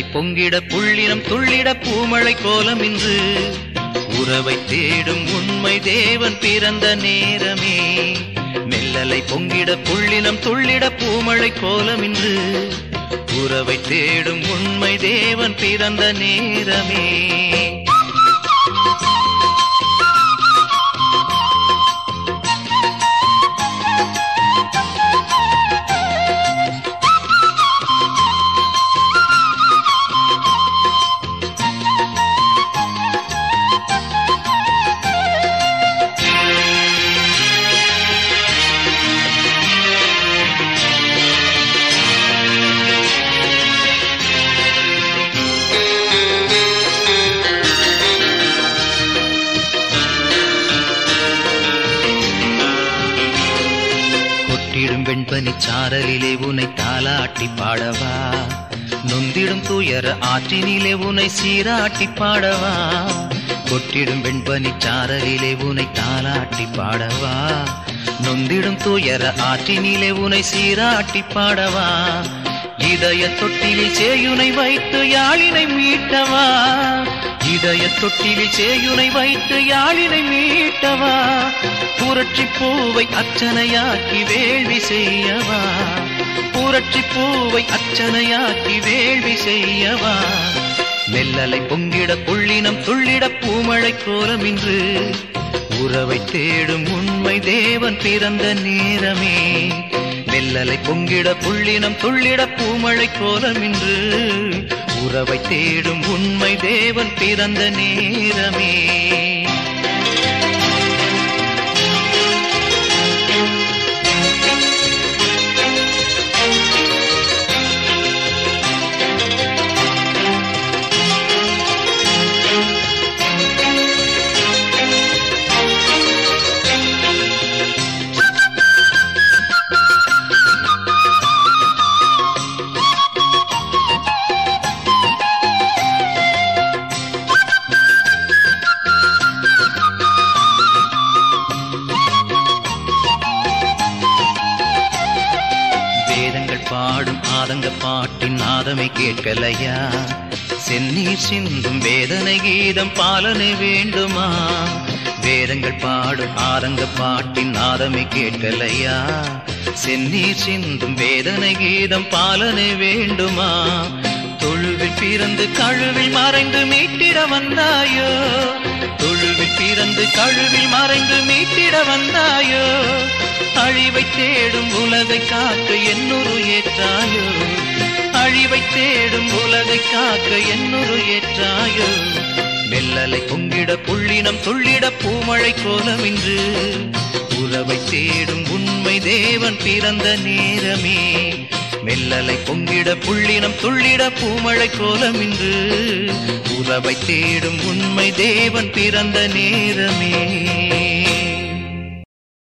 மெல்லலை பொங்கிட புள்ளினம் துள்ளிட பூமழை கோலம் இன்று உறவை தேடும் உண்மை தேவன் பிறந்த நேரமே மெல்லலை பொங்கிட புள்ளினம் துள்ளிட பூமழை கோலம் இன்று உறவை தேடும் உண்மை தேவன் பிறந்த நேரமே கொட்டிடும் வெண்பனி சாரலிலே உனை தாலாட்டி பாடவா நொந்திடும் துயர ஆற்றினிலே உனை சீராட்டி பாடவா கொட்டிடும் வெண்பனி சாரலிலே உனை தாலாட்டி பாடவா நொந்திடும் துயர ஆற்றினிலே உனை சீராட்டி பாடவா இதய தொட்டிலில் சேயுனை வைத்து யாழினை மீட்டவா இதய தொட்டிலில் சேயுனை வைத்து யாழினை மீட்டவா புரட்சி பூவை அச்சனையாக்கி வேள்வி செய்யவா புரட்சி பூவை அச்சனையாக்கி வேள்வி செய்யவா மெல்லலை பொங்கிட புள்ளினம் துள்ளிட பூமழை கோலம் இன்று உறவை தேடும் உண்மை தேவன் பிறந்த நேரமே மெல்லலை பொங்கிட புள்ளினம் துள்ளிட பூமழை கோலம் இன்று உறவை தேடும் உண்மை தேவன் பிறந்த நேரமே வேதங்கள் பாடும் ஆதங்க பாட்டின் நாதமை கேட்கலையா செந்நீர் சிந்தும் வேதனை கீதம் பாலனை வேண்டுமா வேதங்கள் பாடும் ஆதங்க பாட்டின் நாதமை கேட்கலையா செந்நீர் சிந்தும் வேதனை கீதம் பாலனை வேண்டுமா தொழுவில் பிறந்து கழுவில் மறைந்து மீட்டிட வந்தாயோ தொழுவில் பிறந்து கழுவில் மறைந்து மீட்டிட வந்தாயோ அழிவை தேடும் உலகை காக்க என்னொரு ஏற்றாயோ அழிவை தேடும் உலகை காக்க என்னொரு ஏற்றாயோ மெல்லலை பொங்கிட புள்ளினம் துள்ளிட பூமழை கோலம் இன்று உறவை தேடும் உண்மை தேவன் பிறந்த நேரமே மெல்லலை பொங்கிட புள்ளினம் துள்ளிட பூமழை கோலம் இன்று உறவை தேடும் உண்மை தேவன் பிறந்த நேரமே